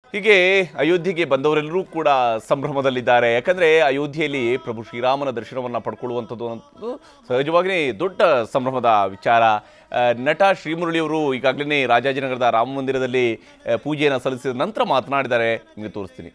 ಹೀಗೆ ಅಯೋಧ್ಯೆಗೆ ಬಂದವರೆಲ್ಲರೂ ಕೂಡ ಸಂಭ್ರಮದಲ್ಲಿದ್ದಾರೆ ಯಾಕಂದ್ರೆ ಅಯೋಧ್ಯೆಯಲ್ಲಿ ಪ್ರಭು ಶ್ರೀರಾಮನ ದರ್ಶನವನ್ನು ಪಡ್ಕೊಳ್ಳುವಂಥದ್ದು ಅನ್ನೋದು ಸಹಜವಾಗಿಯೇ ದೊಡ್ಡ ಸಂಭ್ರಮದ ವಿಚಾರ ಆ, ನಟ ಶ್ರೀಮುರಳಿಯವರು ಈಗಾಗಲೇ ರಾಜಾಜಿನಗರದ ರಾಮ ಮಂದಿರದಲ್ಲಿ ಆ, ಪೂಜೆಯನ್ನು ಸಲ್ಲಿಸಿದ ನಂತರ ಮಾತನಾಡಿದ್ದಾರೆ ನಿಮಗೆ ತೋರಿಸ್ತೀನಿ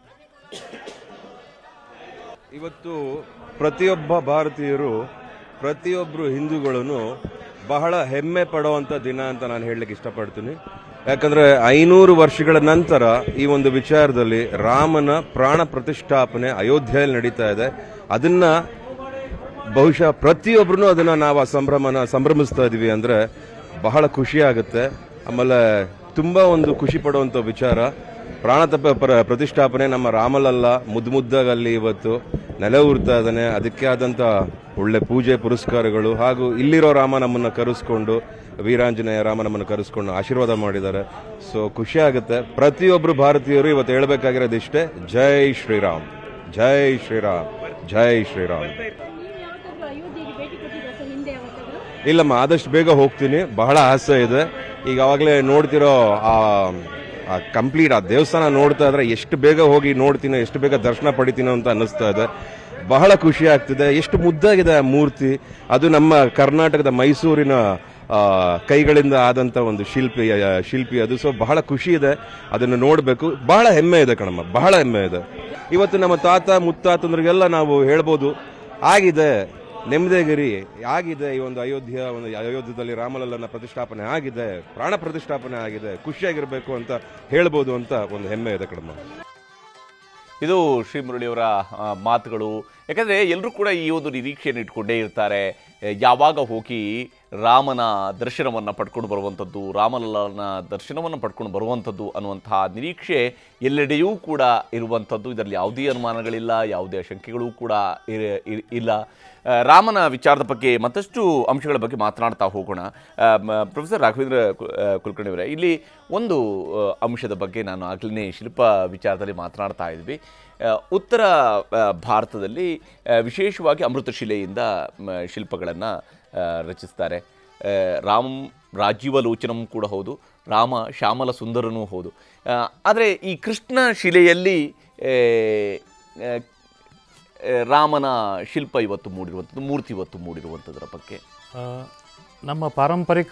ಇವತ್ತು ಪ್ರತಿಯೊಬ್ಬ ಭಾರತೀಯರು ಪ್ರತಿಯೊಬ್ಬರು ಹಿಂದೂಗಳನ್ನು ಬಹಳ ಹೆಮ್ಮೆ ಪಡುವಂಥ ದಿನ ಅಂತ ನಾನು ಹೇಳಲಿಕ್ಕೆ ಇಷ್ಟಪಡ್ತೀನಿ ಯಾಕಂದ್ರೆ ಐನೂರು ವರ್ಷಗಳ ನಂತರ ಈ ಒಂದು ವಿಚಾರದಲ್ಲಿ ರಾಮನ ಪ್ರಾಣ ಪ್ರತಿಷ್ಠಾಪನೆ ಅಯೋಧ್ಯೆಯಲ್ಲಿ ನಡೀತಾ ಇದೆ ಅದನ್ನ ಬಹುಶಃ ಪ್ರತಿಯೊಬ್ಬರೂ ಅದನ್ನ ನಾವು ಆ ಸಂಭ್ರಮನ ಸಂಭ್ರಮಿಸ್ತಾ ಇದೀವಿ ಅಂದ್ರೆ ಬಹಳ ಖುಷಿ ಆಗುತ್ತೆ ಆಮೇಲೆ ತುಂಬಾ ಒಂದು ಖುಷಿ ಪಡುವಂತ ವಿಚಾರ ಪ್ರಾಣ ತಪ್ಪ ಪ್ರ- ಪ್ರತಿಷ್ಠಾಪನೆ ನಮ್ಮ ರಾಮಲಲ್ಲ ಮುದ್ದು ಮುದ್ದಾಗಲ್ಲಿ ಇವತ್ತು ನೆಲೆ ಊರ್ತಾ ಇದ್ದಾನೆ ಅದಕ್ಕೆ ಆದಂತ ಒಳ್ಳೆ ಪೂಜೆ ಪುರಸ್ಕಾರಗಳು ಹಾಗೂ ಇಲ್ಲಿರೋ ರಾಮ ನಮ್ಮನ್ನ ಕರೆಸ್ಕೊಂಡು ವೀರಾಂಜನೇಯ ರಾಮ ನಮ್ಮನ್ನು ಕರೆಸ್ಕೊಂಡು ಆಶೀರ್ವಾದ ಮಾಡಿದ್ದಾರೆ ಸೊ ಖುಷಿ ಆಗುತ್ತೆ ಪ್ರತಿಯೊಬ್ಬರು ಭಾರತೀಯರು ಇವತ್ತು ಹೇಳ್ಬೇಕಾಗಿರೋದು ಇಷ್ಟೇ ಜೈ ಶ್ರೀರಾಮ್ ಜೈ ಶ್ರೀರಾಮ್ ಜೈ ಶ್ರೀರಾಮ್ ನೀವು ಯಾವತ್ತಾದ್ರೂ ಅಯೋಧ್ಯೆಗೆ ಭೇಟಿ ಕೊಟ್ಟಿದ್ದೀರಾ ಸರ್ ಹಿಂದೆ ಯಾವತ್ತಾದ್ರೂ ಇಲ್ಲಮ್ಮ ಆದಷ್ಟು ಬೇಗ ಹೋಗ್ತೀನಿ ಬಹಳ ಆಸೆ ಇದೆ ಈಗ ಅವಾಗಲೇ ನೋಡ್ತಿರೋ ಆ ಕಂಪ್ಲೀಟ್ ಆ ದೇವಸ್ಥಾನ ನೋಡ್ತಾ ಇದ್ರೆ ಎಷ್ಟು ಬೇಗ ಹೋಗಿ ನೋಡ್ತೀನೋ ಎಷ್ಟು ಬೇಗ ದರ್ಶನ ಪಡಿತೀನೋ ಅಂತ ಅನ್ನಿಸ್ತಾ ಇದೆ ಬಹಳ ಖುಷಿ ಆಗ್ತಿದೆ ಎಷ್ಟು ಮುದ್ದಾಗಿದೆ ಆ ಮೂರ್ತಿ ಅದು ನಮ್ಮ ಕರ್ನಾಟಕದ ಮೈಸೂರಿನ ಆ, ಕೈಗಳಿಂದ ಆದಂತ ಒಂದು ಶಿಲ್ಪಿ ಆ, ಶಿಲ್ಪಿ ಅದು ಸೊ ಬಹಳ ಖುಷಿ ಇದೆ ಅದನ್ನು ನೋಡಬೇಕು ಬಹಳ ಹೆಮ್ಮೆ ಇದೆ ಕಣಮ್ಮ ಬಹಳ ಹೆಮ್ಮೆ ಇದೆ ಇವತ್ತು ನಮ್ಮ ತಾತ ಮುತ್ತಾತಂದ್ರಿಗೆಲ್ಲ ನಾವು ಹೇಳ್ಬೋದು ಆಗಿದೆ ನೆಮ್ಮದಿಗಿರಿ ಆಗಿದೆ ಈ ಒಂದು ಅಯೋಧ್ಯ ಒಂದು ಅಯೋಧ್ಯದಲ್ಲಿ ರಾಮಲಲ್ಲನ ಪ್ರತಿಷ್ಠಾಪನೆ ಆಗಿದೆ ಪ್ರಾಣ ಪ್ರತಿಷ್ಠಾಪನೆ ಆಗಿದೆ ಖುಷಿಯಾಗಿರ್ಬೇಕು ಅಂತ ಹೇಳ್ಬೋದು ಅಂತ ಒಂದು ಹೆಮ್ಮೆ ಇದೆ ಕಡಮ ಇದು ಶ್ರೀ ಮುರಳಿಯವರ ಆ, ಮಾತುಗಳು ಯಾಕಂದರೆ ಎಲ್ಲರೂ ಕೂಡ ಈ ಒಂದು ನಿರೀಕ್ಷೆಯನ್ನು ಇಟ್ಕೊಂಡೇ ಇರ್ತಾರೆ ಎ, ಯಾವಾಗ ಹೋಗಿ ರಾಮನ ದರ್ಶನವನ್ನು ಪಡ್ಕೊಂಡು ಬರುವಂಥದ್ದು ರಾಮಲಲ್ಲನ ದರ್ಶನವನ್ನು ಪಡ್ಕೊಂಡು ಬರುವಂಥದ್ದು ಅನ್ನುವಂತಹ ನಿರೀಕ್ಷೆ ಎಲ್ಲೆಡೆಯೂ ಕೂಡ ಇರುವಂಥದ್ದು ಇದರಲ್ಲಿ ಯಾವುದೇ ಅನುಮಾನಗಳಿಲ್ಲ ಯಾವುದೇ ಶಂಕೆಗಳೂ ಕೂಡ ಇರ- ಇರ್- ಇಲ್ಲ ಆ, ರಾಮನ ವಿಚಾರದ ಬಗ್ಗೆ ಮತ್ತಷ್ಟು ಅಂಶಗಳ ಬಗ್ಗೆ ಮಾತನಾಡ್ತಾ ಹೋಗೋಣ ಆ, ಮ- ಪ್ರೊಫೆಸರ್ ರಾಘವೇಂದ್ರ ಕು- ಆ, ಕುಲಕರ್ಣಿ ಅವರೇ ಇಲ್ಲಿ ಒಂದು ಆ, ಅಂಶದ ಬಗ್ಗೆ ನಾನು ಆಗಲೇ ಶಿಲ್ಪ ವಿಚಾರದಲ್ಲಿ ಮಾತನಾಡ್ತಾ ಇದ್ವಿ ಆ, ಉತ್ತರ ಆ, ಭಾರತದಲ್ಲಿ ಆ, ವಿಶೇಷವಾಗಿ ಅಮೃತಶಿಲೆಯಿಂದ ಶಿಲ್ಪಗಳನ್ನು ರಚಿಸ್ತಾರೆ ಆ, ರಾಮ್ ರಾಜೀವಲೋಚನಂ ಕೂಡ ಹೌದು ರಾಮ ಶ್ಯಾಮಲ ಸುಂದರನೂ ಹೌದು ಆದರೆ ಈ ಕೃಷ್ಣ ಶಿಲೆಯಲ್ಲಿ ಆ, ಆ, ಆ, ರಾಮನ ಶಿಲ್ಪ ಇವತ್ತು ಮೂಡಿರುವಂಥದ್ದು ಮೂರ್ತಿ ಇವತ್ತು ಮೂಡಿರುವಂಥದ್ರ ಬಗ್ಗೆ ಆ, ನಮ್ಮ ಪಾರಂಪರಿಕ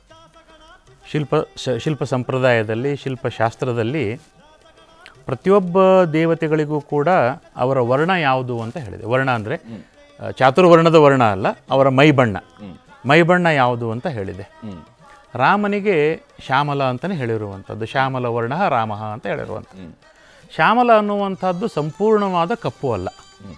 ಶಿಲ್ಪ ಶ- ಶಿಲ್ಪ ಸಂಪ್ರದಾಯದಲ್ಲಿ ಶಿಲ್ಪಶಾಸ್ತ್ರದಲ್ಲಿ ಪ್ರತಿಯೊಬ್ಬ ದೇವತೆಗಳಿಗೂ ಕೂಡ ಅವರ ವರ್ಣ ಯಾವುದು ಅಂತ ಹೇಳಿದೆ ವರ್ಣ ಅಂದರೆ ಚಾತುರ್ವರ್ಣದ ವರ್ಣ ಅಲ್ಲ ಅವರ ಮೈಬಣ್ಣ ಮೈಬಣ್ಣ ಯಾವುದು ಅಂತ ಹೇಳಿದೆ ರಾಮನಿಗೆ ಶ್ಯಾಮಲ ಅಂತಲೇ ಹೇಳಿರುವಂಥದ್ದು ಶ್ಯಾಮಲ ವರ್ಣ ರಾಮ ಅಂತ ಹೇಳಿರುವಂಥದ್ದು ಶ್ಯಾಮಲ ಅನ್ನುವಂಥದ್ದು ಸಂಪೂರ್ಣವಾದ ಕಪ್ಪು ಅಲ್ಲ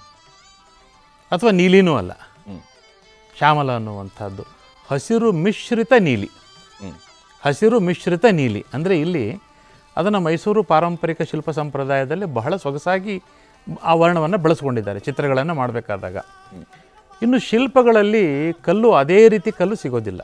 ಅಥವಾ ನೀಲಿನೂ ಅಲ್ಲ ಶ್ಯಾಮಲ ಅನ್ನುವಂಥದ್ದು ಹಸಿರು ಮಿಶ್ರಿತ ನೀಲಿ ಹಸಿರು ಮಿಶ್ರಿತ ನೀಲಿ ಅಂದರೆ ಇಲ್ಲಿ ಅದನ್ನು ಮೈಸೂರು ಪಾರಂಪರಿಕ ಶಿಲ್ಪ ಸಂಪ್ರದಾಯದಲ್ಲಿ ಬಹಳ ಸೊಗಸಾಗಿ ಆ ವರ್ಣವನ್ನು ಬಳಸ್ಕೊಂಡಿದ್ದಾರೆ ಚಿತ್ರಗಳನ್ನು ಮಾಡಬೇಕಾದಾಗ ಇನ್ನು ಶಿಲ್ಪಗಳಲ್ಲಿ ಕಲ್ಲು ಅದೇ ರೀತಿ ಕಲ್ಲು ಸಿಗೋದಿಲ್ಲ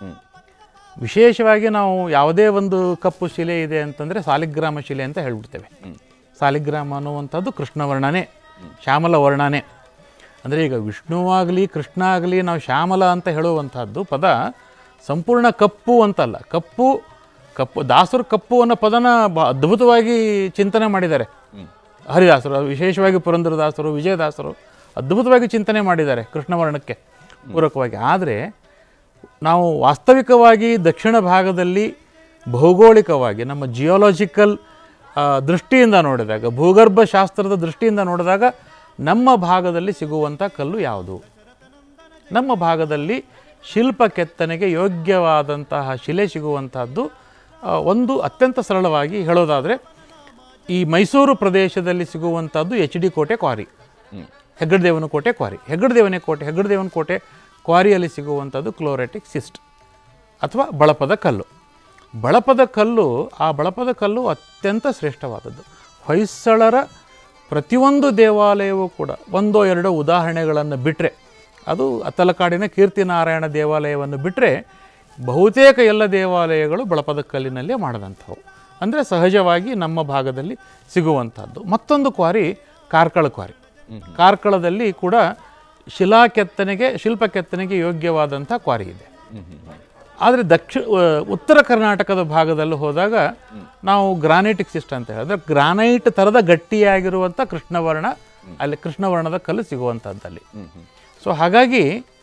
ವಿಶೇಷವಾಗಿ ನಾವು ಯಾವುದೇ ಒಂದು ಕಪ್ಪು ಶಿಲೆ ಇದೆ ಅಂತಂದರೆ ಸಾಲಿಗ್ರಾಮ ಶಿಲೆ ಅಂತ ಹೇಳ್ಬಿಡ್ತೇವೆ ಸಾಲಿಗ್ರಾಮ ಅನ್ನುವಂಥದ್ದು ಕೃಷ್ಣವರ್ಣನೇ ಶ್ಯಾಮಲ ವರ್ಣನೇ ಅಂದರೆ ಈಗ ವಿಷ್ಣುವಾಗಲಿ ಕೃಷ್ಣ ಆಗಲಿ ನಾವು ಶ್ಯಾಮಲ ಅಂತ ಹೇಳುವಂಥದ್ದು ಪದ ಸಂಪೂರ್ಣ ಕಪ್ಪು ಅಂತಲ್ಲ ಕಪ್ಪು ಕಪ್ಪು ದಾಸರು ಕಪ್ಪು ಅನ್ನೋ ಪದನ ಬ ಅದ್ಭುತವಾಗಿ ಚಿಂತನೆ ಮಾಡಿದ್ದಾರೆ ಹರಿದಾಸರು ವಿಶೇಷವಾಗಿ ಪುರಂದರದಾಸರು ವಿಜಯದಾಸರು ಅದ್ಭುತವಾಗಿ ಚಿಂತನೆ ಮಾಡಿದ್ದಾರೆ ಕೃಷ್ಣವರ್ಣಕ್ಕೆ ಪೂರಕವಾಗಿ ಆದರೆ ನಾವು ವಾಸ್ತವಿಕವಾಗಿ ದಕ್ಷಿಣ ಭಾಗದಲ್ಲಿ ಭೌಗೋಳಿಕವಾಗಿ ನಮ್ಮ ಜಿಯೋಲಾಜಿಕಲ್ ದೃಷ್ಟಿಯಿಂದ ನೋಡಿದಾಗ ಭೂಗರ್ಭ ಶಾಸ್ತ್ರದ ದೃಷ್ಟಿಯಿಂದ ನೋಡಿದಾಗ ನಮ್ಮ ಭಾಗದಲ್ಲಿ ಸಿಗುವಂಥ ಕಲ್ಲು ಯಾವುದು ನಮ್ಮ ಭಾಗದಲ್ಲಿ ಶಿಲ್ಪ ಕೆತ್ತನೆಗೆ ಯೋಗ್ಯವಾದಂತಹ ಶಿಲೆ ಸಿಗುವಂತಹದ್ದು ಆ, ಒಂದು ಅತ್ಯಂತ ಸರಳವಾಗಿ ಹೇಳೋದಾದರೆ ಈ ಮೈಸೂರು ಪ್ರದೇಶದಲ್ಲಿ ಸಿಗುವಂಥದ್ದು H D Kote quarry Heggadadevana Kote quarry Heggadadevana ಕೋಟೆ ಹೆಗ್ಗಡದೇವನ ಕೋಟೆ ಕ್ವಾರಿಯಲ್ಲಿ ಸಿಗುವಂಥದ್ದು ಕ್ಲೋರೆಟಿಕ್ ಸಿಸ್ಟ್ ಅಥವಾ ಬಳಪದ ಕಲ್ಲು ಬಳಪದ ಕಲ್ಲು ಆ ಬಳಪದ ಕಲ್ಲು ಅತ್ಯಂತ ಶ್ರೇಷ್ಠವಾದದ್ದು ಹೊಯ್ಸಳರ ಪ್ರತಿಯೊಂದು ದೇವಾಲಯವೂ ಕೂಡ ಒಂದೋ ಎರಡೋ ಉದಾಹರಣೆಗಳನ್ನು ಬಿಟ್ಟರೆ ಅದು ಅತ್ತಲಕಾಡಿನ ಕೀರ್ತಿನಾರಾಯಣ ದೇವಾಲಯವನ್ನು ಬಿಟ್ಟರೆ ಬಹುತೇಕ ಎಲ್ಲ ದೇವಾಲಯಗಳು ಬಳಪದ ಕಲ್ಲಿನಲ್ಲೇ ಮಾಡಿದಂಥವು ಅಂದರೆ ಸಹಜವಾಗಿ ನಮ್ಮ ಭಾಗದಲ್ಲಿ ಸಿಗುವಂಥದ್ದು ಮತ್ತೊಂದು ಕ್ವಾರಿ ಕಾರ್ಕಳ ಕ್ವಾರಿ ಕಾರ್ಕಳದಲ್ಲಿ ಕೂಡ ಶಿಲಾ ಕೆತ್ತನೆಗೆ ಶಿಲ್ಪ ಕೆತ್ತನೆಗೆ ಯೋಗ್ಯವಾದಂಥ ಕ್ವಾರಿ ಇದೆ ಆದರೆ ದಕ್ಷಿಣ ಉತ್ತರ ಕರ್ನಾಟಕದ ಭಾಗದಲ್ಲಿ ಹೋದಾಗ ನಾವು ಗ್ರಾನೈಟಿಕ್ ಸಿಸ್ಟಮ್ ಅಂತ ಹೇಳಿದ್ರೆ ಗ್ರಾನೈಟ್ ಥರದ ಗಟ್ಟಿಯಾಗಿರುವಂಥ ಕೃಷ್ಣವರ್ಣ ಅಲ್ಲಿ ಕೃಷ್ಣವರ್ಣದ ಕಲ್ಲು ಸಿಗುವಂಥದ್ದಲ್ಲಿ ಸೊ ಹಾಗಾಗಿ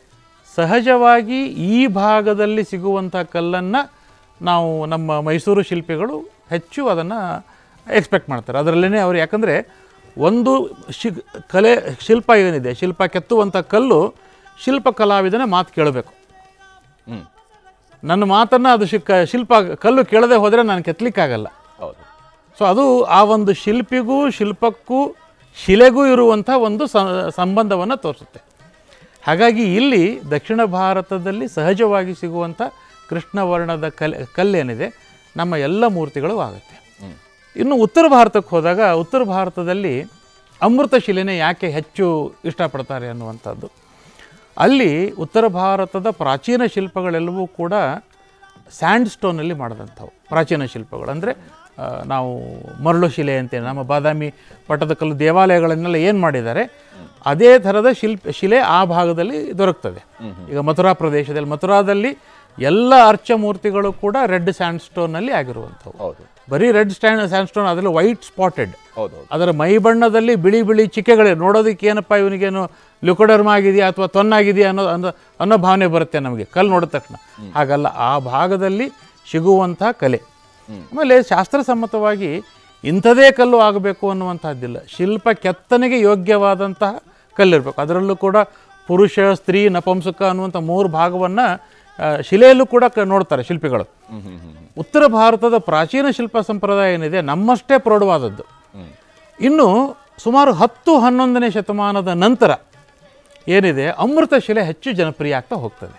ಸಹಜವಾಗಿ ಈ ಭಾಗದಲ್ಲಿ ಸಿಗುವಂಥ ಕಲ್ಲನ್ನು ನಾವು ನಮ್ಮ ಮೈಸೂರು ಶಿಲ್ಪಿಗಳು ಹೆಚ್ಚು ಅದನ್ನು ಎಕ್ಸ್ಪೆಕ್ಟ್ ಮಾಡ್ತಾರೆ ಅದರಲ್ಲೇ ಅವರು ಯಾಕಂದರೆ ಒಂದು ಶಿ ಕಲೆ ಶಿಲ್ಪ ಏನಿದೆ ಶಿಲ್ಪ ಕೆತ್ತುವಂಥ ಕಲ್ಲು ಶಿಲ್ಪ ಕಲಾವಿದನೇ ಮಾತು ಕೇಳಬೇಕು ಹ್ಮ್ ನನ್ನ ಮಾತನ್ನು ಅದು ಶಿಕ್ಕ ಶಿಲ್ಪ ಕಲ್ಲು ಕೇಳದೆ ಹೋದರೆ ನಾನು ಕೆತ್ತಲಿಕ್ಕಾಗಲ್ಲ ಹೌದು ಸೊ ಅದು ಆ ಒಂದು ಶಿಲ್ಪಿಗೂ ಶಿಲ್ಪಕ್ಕೂ ಶಿಲೆಗೂ ಇರುವಂಥ ಒಂದು ಸ- ಸಂಬಂಧವನ್ನು ತೋರಿಸುತ್ತೆ ಹಾಗಾಗಿ ಇಲ್ಲಿ ದಕ್ಷಿಣ ಭಾರತದಲ್ಲಿ ಸಹಜವಾಗಿ ಸಿಗುವಂಥ ಕೃಷ್ಣವರ್ಣದ ಕಲ್ ಕಲ್ಲೇನಿದೆ ನಮ್ಮ ಎಲ್ಲ ಮೂರ್ತಿಗಳು ಆಗುತ್ತೆ ಇನ್ನು ಉತ್ತರ ಭಾರತಕ್ಕೆ ಹೋದಾಗ ಉತ್ತರ ಭಾರತದಲ್ಲಿ ಅಮೃತ ಶಿಲೆನೇ ಯಾಕೆ ಹೆಚ್ಚು ಇಷ್ಟಪಡ್ತಾರೆ ಅನ್ನುವಂಥದ್ದು ಅಲ್ಲಿ ಉತ್ತರ ಭಾರತದ ಪ್ರಾಚೀನ ಶಿಲ್ಪಗಳೆಲ್ಲವೂ ಕೂಡ ಸ್ಯಾಂಡ್ ಸ್ಟೋನಲ್ಲಿ ಮಾಡಿದಂಥವು ಪ್ರಾಚೀನ ಶಿಲ್ಪಗಳು ಅಂದರೆ ನಾವು ಮರಳು ಶಿಲೆ ಅಂತೇಳಿ ನಮ್ಮ ಬಾದಾಮಿ ಪಟ್ಟದಕಲ್ಲು ದೇವಾಲಯಗಳನ್ನೆಲ್ಲ ಏನು ಮಾಡಿದ್ದಾರೆ ಅದೇ ಥರದ ಶಿಲ್ಪ ಶಿಲೆ ಆ ಭಾಗದಲ್ಲಿ ದೊರಕ್ತದೆ ಈಗ ಮಥುರಾ ಪ್ರದೇಶದಲ್ಲಿ ಮಥುರಾದಲ್ಲಿ ಎಲ್ಲ ಅರ್ಚ ಮೂರ್ತಿಗಳು ಕೂಡ ರೆಡ್ ಸ್ಯಾಂಡ್ ಸ್ಟೋನಲ್ಲಿ ಆಗಿರುವಂಥವು ಹೌದು ಬರೀ ರೆಡ್ ಸ್ಟ್ಯಾಂಡ್ ಸ್ಯಾಂಡ್ ಸ್ಟೋನ್ ಅದರಲ್ಲಿ ವೈಟ್ ಸ್ಪಾಟೆಡ್ ಹೌದು ಹೌದು ಅದರ ಮೈ ಬಣ್ಣದಲ್ಲಿ ಬಿಳಿ ಬಿಳಿ ಚಿಕ್ಕೆಗಳೇ ನೋಡೋದಕ್ಕೆ ಏನಪ್ಪ ಇವನಿಗೇನು ಲ್ಯುಕೋಡರ್ಮ್ ಆಗಿದೆಯಾ ಅಥವಾ ತೊನ್ನಾಗಿದೆಯಾ ಅನ್ನೋ ಅನ್ನೋ ಅನ್ನೋ ಭಾವನೆ ಬರುತ್ತೆ ನಮಗೆ ಕಲ್ಲು ನೋಡಿದ ತಕ್ಷಣ ಹಾಗಲ್ಲ ಆ ಭಾಗದಲ್ಲಿ ಸಿಗುವಂಥ ಕಲೆ ಆಮೇಲೆ ಶಾಸ್ತ್ರಸಮ್ಮತವಾಗಿ ಇಂಥದೇ ಕಲ್ಲು ಆಗಬೇಕು ಅನ್ನುವಂಥದ್ದಿಲ್ಲ ಶಿಲ್ಪ ಕೆತ್ತನೆಗೆ ಯೋಗ್ಯವಾದಂತಹ ಕಲ್ಲಿರಬೇಕು ಅದರಲ್ಲೂ ಕೂಡ ಪುರುಷ ಸ್ತ್ರೀ ನಪಂಸಕ ಅನ್ನುವಂಥ ಮೂರು ಭಾಗವನ್ನು ಶಿಲೆಯಲ್ಲೂ ಕೂಡ ಕ ನೋಡ್ತಾರೆ ಶಿಲ್ಪಿಗಳು ಉತ್ತರ ಭಾರತದ ಪ್ರಾಚೀನ ಶಿಲ್ಪ ಸಂಪ್ರದಾಯ ಏನಿದೆ ನಮ್ಮಷ್ಟೇ ಪ್ರೌಢವಾದದ್ದು ಇನ್ನು ಸುಮಾರು ಹತ್ತು ಹನ್ನೊಂದನೇ ಶತಮಾನದ ನಂತರ ಏನಿದೆ ಅಮೃತ ಶಿಲೆ ಹೆಚ್ಚು ಜನಪ್ರಿಯ ಆಗ್ತಾ ಹೋಗ್ತದೆ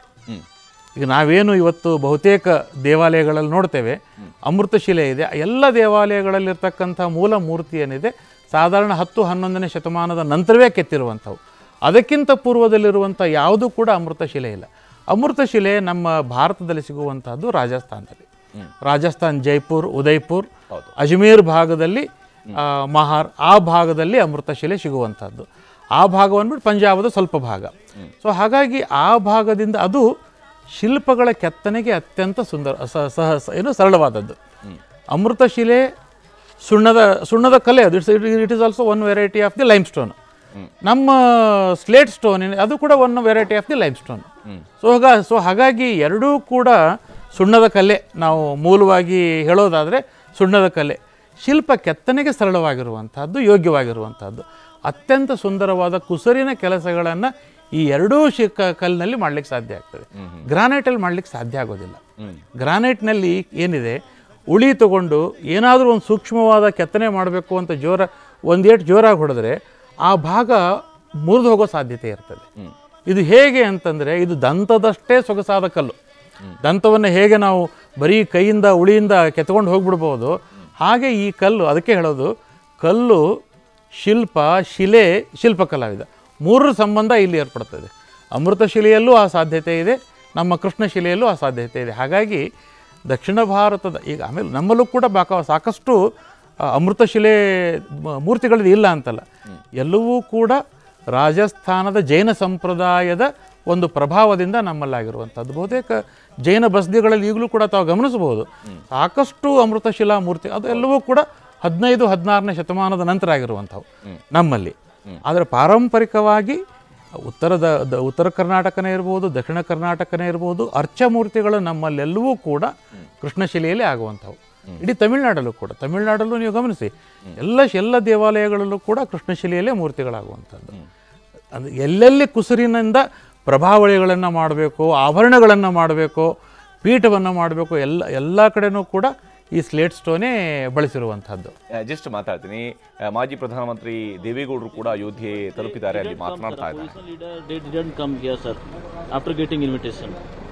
ಈಗ ನಾವೇನು ಇವತ್ತು ಬಹುತೇಕ ದೇವಾಲಯಗಳಲ್ಲಿ ನೋಡ್ತೇವೆ ಅಮೃತ ಶಿಲೆ ಇದೆ ಎಲ್ಲ ದೇವಾಲಯಗಳಲ್ಲಿರ್ತಕ್ಕಂಥ ಮೂಲ ಮೂರ್ತಿ ಏನಿದೆ ಸಾಧಾರಣ ಹತ್ತು ಹನ್ನೊಂದನೇ ಶತಮಾನದ ನಂತರವೇ ಕೆತ್ತಿರುವಂಥವು ಅದಕ್ಕಿಂತ ಪೂರ್ವದಲ್ಲಿರುವಂಥ ಯಾವುದೂ ಕೂಡ ಅಮೃತ ಶಿಲೆ ಇಲ್ಲ ಅಮೃತ ಶಿಲೆ ನಮ್ಮ ಭಾರತದಲ್ಲಿ ಸಿಗುವಂತಹದ್ದು ರಾಜಸ್ಥಾನದಲ್ಲಿ ರಾಜಸ್ಥಾನ್ ಜೈಪುರ್ ಉದಯ್ಪುರ್ ಅಜ್ಮೀರ್ ಭಾಗದಲ್ಲಿ ಆ, ಮಹಾರ್ ಆ ಭಾಗದಲ್ಲಿ ಅಮೃತ ಶಿಲೆ ಸಿಗುವಂಥದ್ದು ಆ ಭಾಗವನ್ನು ಬಿಟ್ಟು ಪಂಜಾಬದ ಸ್ವಲ್ಪ ಭಾಗ ಸೊ ಹಾಗಾಗಿ ಆ ಭಾಗದಿಂದ ಅದು ಶಿಲ್ಪಗಳ ಕೆತ್ತನೆಗೆ ಅತ್ಯಂತ ಸುಂದರ ಸ- ಸಹ ಸ- ಏನು ಸರಳವಾದದ್ದು ಅಮೃತ ಶಿಲೆ ಸುಣ್ಣದ ಸುಣ್ಣದ ಕಲೆ ಅದು it's it is also one variety of the lime stone ನಮ್ಮ ಸ್ಲೇಟ್ ಸ್ಟೋನ್ ಅದು ಕೂಡ one variety of the lime stone so ಹಾಗ ಸೊ ಹಾಗಾಗಿ ಎರಡೂ ಕೂಡ ಸುಣ್ಣದ ಕಲೆ ನಾವು ಮೂಲವಾಗಿ ಹೇಳೋದಾದರೆ ಸುಣ್ಣದ ಕಲೆ ಶಿಲ್ಪ ಕೆತ್ತನೆಗೆ ಸರಳವಾಗಿರುವಂತಹದ್ದು ಯೋಗ್ಯವಾಗಿರುವಂತಹದ್ದು ಅತ್ಯಂತ ಸುಂದರವಾದ ಕುಸರಿನ ಕೆಲಸಗಳನ್ನು ಈ ಎರಡೂ ಶಿಕ್ಕ ಕಲ್ಲಿನಲ್ಲಿ ಮಾಡ್ಲಿಕ್ಕೆ ಸಾಧ್ಯ ಆಗ್ತದೆ ಗ್ರಾನೈಟಲ್ಲಿ ಮಾಡ್ಲಿಕ್ಕೆ ಸಾಧ್ಯ ಆಗೋದಿಲ್ಲ ಗ್ರಾನೈಟ್ನಲ್ಲಿ ಏನಿದೆ ಉಳಿ ತಗೊಂಡು ಏನಾದರೂ ಒಂದು ಸೂಕ್ಷ್ಮವಾದ ಕೆತ್ತನೆ ಮಾಡಬೇಕು ಅಂತ ಜೋರ ಒಂದೇಟು ಜೋರಾಗಿ ಹೊಡೆದ್ರೆ ಆ ಭಾಗ ಮುರಿದು ಹೋಗೋ ಸಾಧ್ಯತೆ ಇರ್ತದೆ ಇದು ಹೇಗೆ ಅಂತಂದರೆ ಇದು ದಂತದಷ್ಟೇ ಸೊಗಸಾದ ಕಲ್ಲು ದಂತವನ್ನು ಹೇಗೆ ನಾವು ಬರೀ ಕೈಯಿಂದ ಉಳಿಯಿಂದ ಕೆತ್ಕೊಂಡು ಹೋಗ್ಬಿಡ್ಬೋದು ಹಾಗೆ ಈ ಕಲ್ಲು ಅದಕ್ಕೆ ಹೇಳೋದು ಕಲ್ಲು ಶಿಲ್ಪ ಶಿಲೆ ಶಿಲ್ಪಕಲಾವಿದ ಮೂರರ ಸಂಬಂಧ ಇಲ್ಲಿ ಏರ್ಪಡ್ತದೆ ಅಮೃತ ಶಿಲೆಯಲ್ಲೂ ಆ ಸಾಧ್ಯತೆ ಇದೆ ನಮ್ಮ ಕೃಷ್ಣ ಶಿಲೆಯಲ್ಲೂ ಆ ಸಾಧ್ಯತೆ ಇದೆ ಹಾಗಾಗಿ ದಕ್ಷಿಣ ಭಾರತದ ಈಗ ಆಮೇಲೆ ನಮ್ಮಲ್ಲೂ ಕೂಡ ಬಾಕ ಸಾಕಷ್ಟು ಆ, ಅಮೃತ ಶಿಲೆ ಮ- ಮೂರ್ತಿಗಳಿದೆ ಇಲ್ಲ ಅಂತಲ್ಲ ಎಲ್ಲವೂ ಕೂಡ ರಾಜಸ್ಥಾನದ ಜೈನ ಸಂಪ್ರದಾಯದ ಒಂದು ಪ್ರಭಾವದಿಂದ ನಮ್ಮಲ್ಲಾಗಿರುವಂಥದ್ದು ಬಹುತೇಕ ಜೈನ ಬಸ್ದಿಗಳಲ್ಲಿ ಈಗಲೂ ಕೂಡ ತಾವು ಗಮನಿಸಬಹುದು ಸಾಕಷ್ಟು ಅಮೃತಶಿಲಾ ಮೂರ್ತಿ ಅದು ಎಲ್ಲವೂ ಕೂಡ ಹದಿನೈದು ಹದಿನಾರನೇ ಶತಮಾನದ ನಂತರ ಆಗಿರುವಂಥವು ನಮ್ಮಲ್ಲಿ ಆದರೆ ಪಾರಂಪರಿಕವಾಗಿ ಉತ್ತರದ ದ- ಉತ್ತರ ಕರ್ನಾಟಕನೇ ಇರ್ಬೋದು ದಕ್ಷಿಣ ಕರ್ನಾಟಕನೇ ಇರ್ಬೋದು ಅರ್ಚಮೂರ್ತಿಗಳು ನಮ್ಮಲ್ಲೆಲ್ಲವೂ ಕೂಡ ಕೃಷ್ಣಶಿಲೆಯಲ್ಲೇ ಆಗುವಂಥವು ಇಡೀ ತಮಿಳುನಾಡಲ್ಲೂ ಕೂಡ ತಮಿಳುನಾಡಲ್ಲೂ ನೀವು ಗಮನಿಸಿ ಎಲ್ಲ ಎಲ್ಲ ದೇವಾಲಯಗಳಲ್ಲೂ ಕೂಡ ಕೃಷ್ಣಶಿಲೆಯಲ್ಲೇ ಮೂರ್ತಿಗಳಾಗುವಂಥದ್ದು ಅದು ಎಲ್ಲೆಲ್ಲಿ ಕುಸುರಿನಿಂದ ಪ್ರಭಾವಳಿಗಳನ್ನು ಮಾಡಬೇಕು ಆಭರಣಗಳನ್ನು ಮಾಡಬೇಕು ಪೀಠವನ್ನು ಮಾಡಬೇಕು ಎಲ್ಲ ಎಲ್ಲ ಕಡೆನೂ ಕೂಡ ಈ ಸ್ಲೇಟ್ ಸ್ಟೋನೇ ಬಳಸಿರುವಂಥದ್ದು ಜಸ್ಟ್ ಮಾತಾಡ್ತೀನಿ ಆ, ಮಾಜಿ ಪ್ರಧಾನಮಂತ್ರಿ ದೇವೇಗೌಡರು ಕೂಡ ಅಯೋಧ್ಯೆ ತಲುಪಿದ್ದಾರೆ ಅಲ್ಲಿ ಮಾತನಾಡ್ತಾ ಇದ್ದಾರೆ Opposition leader, they didn't come here, sir, after getting invitation.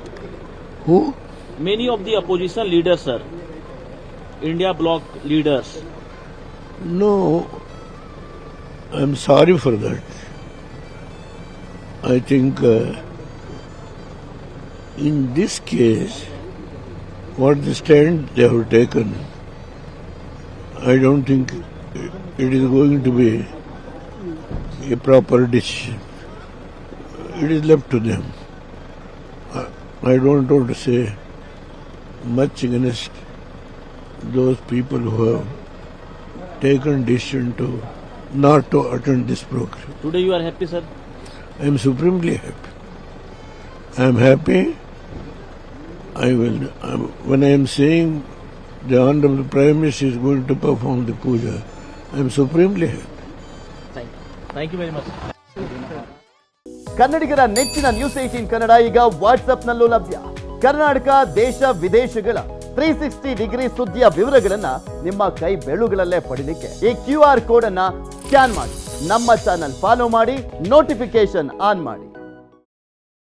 Who? Many of the opposition leaders, sir, India bloc leaders, No, I'm sorry for that. I think uh, in this case, what the stand they have taken, I don't think it is going to be a proper decision. It is left to them. I- I don't want to say much against those people who have taken decision to not to attend this program. Today you are happy, sir. I am supremely happy. I am happy. I will, um, when I am saying the Honorable Prime Minister is going to perform the puja, I am supremely happy. Thank you. Thank you very much. ಕನ್ನಡಿಗರ ನೆಚ್ಚಿನ news eighteen Kannada ಈಗ ವಾಟ್ಸ್ಆಪ್ನಲ್ಲೂ ಲಭ್ಯ ಕರ್ನಾಟಕ ದೇಶ ವಿದೇಶಗಳ three sixty degree ಸುದ್ದಿಯ ವಿವರಗಳನ್ನ ನಿಮ್ಮ ಕೈ ಬೆರಳುಗಳಲ್ಲೇ ಪಡಿಲಿಕ್ಕೆ ಈ ಕ್ಯೂ ಆರ್ ಕೋಡ್ ಅನ್ನ ಸ್ಕ್ಯಾನ್ ಮಾಡಿ ನಮ್ಮ ಚಾನಲ್ ಫಾಲೋ ಮಾಡಿ ನೋಟಿಫಿಕೇಶನ್ ಆನ್ ಮಾಡಿ